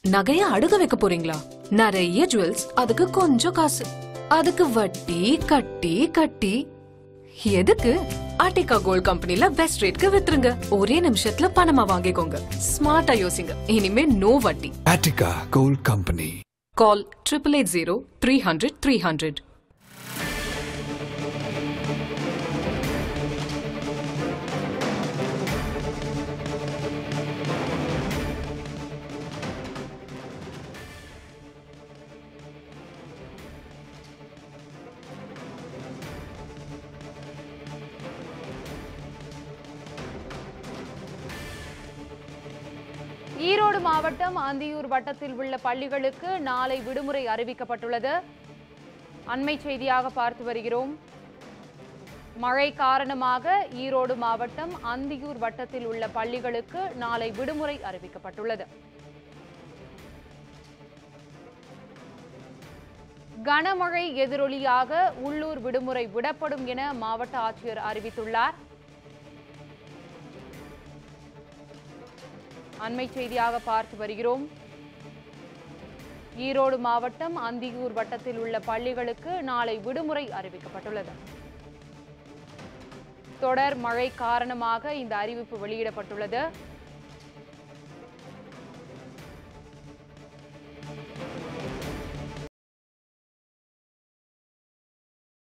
நகைய அடுக்க வைக்க போறீங்களா நிறைய ஜுவல்ஸ் அதுக்கு கொஞ்சம் காசு அதுக்கு வட்டி கட்டி கட்டி எதுக்கு ஆர்டிகா கோல்ட் கம்பெனில பெஸ்ட் ரேட்க்கு வித்துருங்க ஒரே நிமிஷத்துல பணமா வாங்கிக்கோங்க ஸ்மார்ட்டா யோசிங்க இனிமே நோ வட்டி Attica Gold Company. Call triple eight zero three hundred three hundred Erode மாவட்டம் அந்தியூர் வட்டத்தில் உள்ள பள்ளிகளுக்கு நாளை விடுமுறை அறிவிக்கப்பட்டுள்ளது அண்மை செய்தியாக பார்த்து வருகிறோம் மழை காரணமாக ஈரோடு மாவட்டம் அந்தியூர் வட்டத்தில் உள்ள பள்ளிகளுக்கு நாளை விடுமுறை அறிவிக்கப்பட்டுள்ளது கனமழை எதிரொலியாக உள்ளூர் விடுமுறை விடப்படும் என மாவட்ட ஆட்சியர் அறிவித்துள்ளார் அண்மை செய்தியாக பார்த்து வருகிறோம் ஈரோடு மாவட்டம் அந்தியூர் வட்டத்தில் உள்ள பள்ளிகளுக்கு நாளை விடுமுறை அறிவிக்கப்பட்டுள்ளது தொடர் மழை காரணமாக இந்த அறிவிப்பு வெளியிடப்பட்டுள்ளது